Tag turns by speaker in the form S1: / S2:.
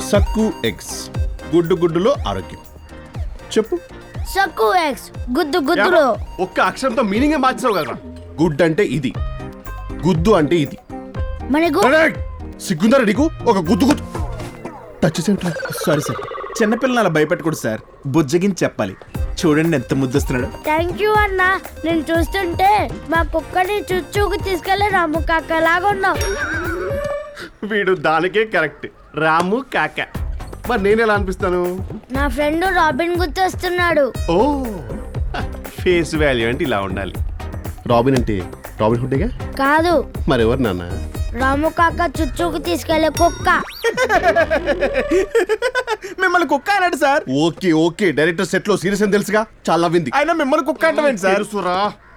S1: సక్కు eggs గుడ్డు గుడ్డులో ఆరోగ్యం చెప్పు
S2: సక్కు ఎగ్స్ గుద్దు గుద్దులో
S3: ఒక్క అక్షరంతో మీనింగ్ మార్చావు కదా
S1: గుడ్ అంటే ఇది గుద్దు అంటే ఇది
S2: మనకు
S1: అరే, సిగ్గుందరా నీకు ఒక గుద్దు గుద్దు టచ్ సెంటర్
S4: సారీ సార్ చిన్నపిల్లలు అలా భయపెట్టకూడదు సార్ బుజ్జగించి చెప్పాలి చూడండి ఎంత ముద్దొస్తున్నాడు
S2: థ్యాంక్ యూ అన్న నేను చూస్తుంటే మా కుక్కని చుచ్చుకు తీసుకెళ్లి రాము కాక లాగా ఉన్నావు
S3: వీడు దానికే కరెక్ట్ రాము కాక మరి నేను ఎలా అనిపిస్తాను
S2: నా ఫ్రెండ్ రాబిన్ గుర్తొస్తున్నాడు
S3: ఓ ఫేస్ వాల్యూ అంటే ఇలా ఉండాలి
S1: రాబిన్ అంటే రాబిన్ హుడ్డేగా
S2: కాదు
S1: మరెవరు నాన్న
S2: రాము కాక చుచ్చుకు తీసుకెళ్లే కుక్క
S4: మిమ్మల్ని కుక్క అన్నాడు sir
S1: okay okay director set లో సీరియస్ అని తెలుసుగా చాలా వింది
S4: అయినా మిమ్మల్ని కుక్క అంటామేంటి సార్
S3: తెలుసురా